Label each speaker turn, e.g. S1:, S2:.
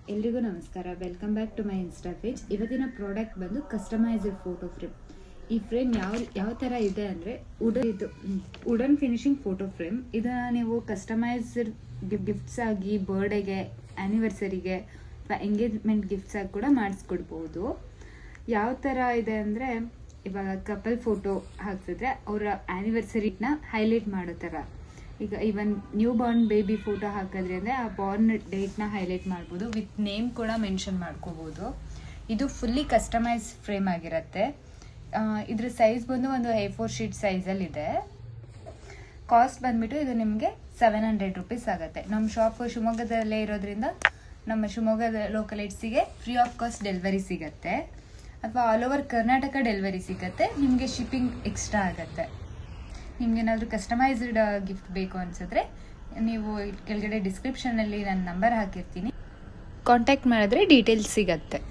S1: ಎಲ್ರಿಗೂ ನಮಸ್ಕಾರ welcome back to my Insta page ಇವತ್ತಿನ ಪ್ರಾಡಕ್ಟ್ ಬಂದು ಕಸ್ಟಮೈಸ್ಡ್ ಫೋಟೋ ಫ್ರೇಮ್ ಈ ಫ್ರೇಮ್ ಯಾವ ಯಾವ ಥರ ಇದೆ ಅಂದರೆ ಉಡನ್ ಇದು ವುಡನ್ ಫಿನಿಶಿಂಗ್ ಫೋಟೋ ಫ್ರೇಮ್ ಇದನ್ನ ನೀವು ಕಸ್ಟಮೈಸ್ಡ್ ಗಿಫ್ಟ್ಸ್ ಆಗಿ ಬರ್ಡೇಗೆ ಆ್ಯನಿವರ್ಸರಿಗೆ ಅಥವಾ ಎಂಗೇಜ್ಮೆಂಟ್ ಗಿಫ್ಟ್ಸ್ ಆಗಿ ಕೂಡ ಮಾಡಿಸ್ಕೊಡ್ಬೋದು ಯಾವ ಥರ ಇದೆ ಅಂದರೆ ಇವಾಗ ಕಪಲ್ ಫೋಟೋ ಹಾಕ್ಸಿದ್ರೆ ಅವರ ಆ್ಯನಿವರ್ಸರಿನ ಹೈಲೈಟ್ ಮಾಡೋ ಥರ ಈಗ even new born baby photo ಹಾಕಿದ್ರಿ ಅಂದರೆ ಆ ಬಾರ್ನ್ ಡೇಟ್ನ ಹೈಲೈಟ್ ಮಾಡ್ಬೋದು ವಿತ್ ನೇಮ್ ಕೂಡ ಮೆನ್ಷನ್ ಮಾಡ್ಕೋಬೋದು ಇದು ಫುಲ್ಲಿ ಕಸ್ಟಮೈಸ್ ಫ್ರೇಮ್ ಆಗಿರುತ್ತೆ ಆ, ಇದ್ರ ಸೈಜ್ ಬಂದು ಒಂದು ಎ ಫೋರ್ ಶೀಟ್ ಸೈಜಲ್ಲಿದೆ ಕಾಸ್ಟ್ ಬಂದ್ಬಿಟ್ಟು ಇದು ನಿಮಗೆ ಸೆವೆನ್ ಹಂಡ್ರೆಡ್ ರುಪೀಸ್ ಆಗುತ್ತೆ ನಮ್ಮ ಶಾಪ್ ಶಿವಮೊಗ್ಗದಲ್ಲೇ ಇರೋದ್ರಿಂದ ನಮ್ಮ ಶಿವಮೊಗ್ಗದ ಲೋಕಲೈಟ್ಸಿಗೆ ಫ್ರೀ ಆಫ್ ಕಾಸ್ಟ್ ಡೆಲಿವರಿ ಸಿಗತ್ತೆ ಅಥವಾ ಆಲ್ ಓವರ್ ಕರ್ನಾಟಕ ಡೆಲಿವರಿ ಸಿಗತ್ತೆ ನಿಮಗೆ ಶಿಪ್ಪಿಂಗ್ ಎಕ್ಸ್ಟ್ರಾ ಆಗುತ್ತೆ ನಿಮ್ಗೆ ಏನಾದರೂ ಕಸ್ಟಮೈಸ್ಡ್ ಗಿಫ್ಟ್ ಬೇಕು ಅನ್ಸಿದ್ರೆ ನೀವು ಇಲ್ಲಿ ಕೆಳಗಡೆ ಡಿಸ್ಕ್ರಿಪ್ಷನಲ್ಲಿ ನನ್ನ ನಂಬರ್ ಹಾಕಿರ್ತೀನಿ ಕಾಂಟ್ಯಾಕ್ಟ್ ಮಾಡಿದ್ರೆ ಡೀಟೇಲ್ಸ್ ಸಿಗತ್ತೆ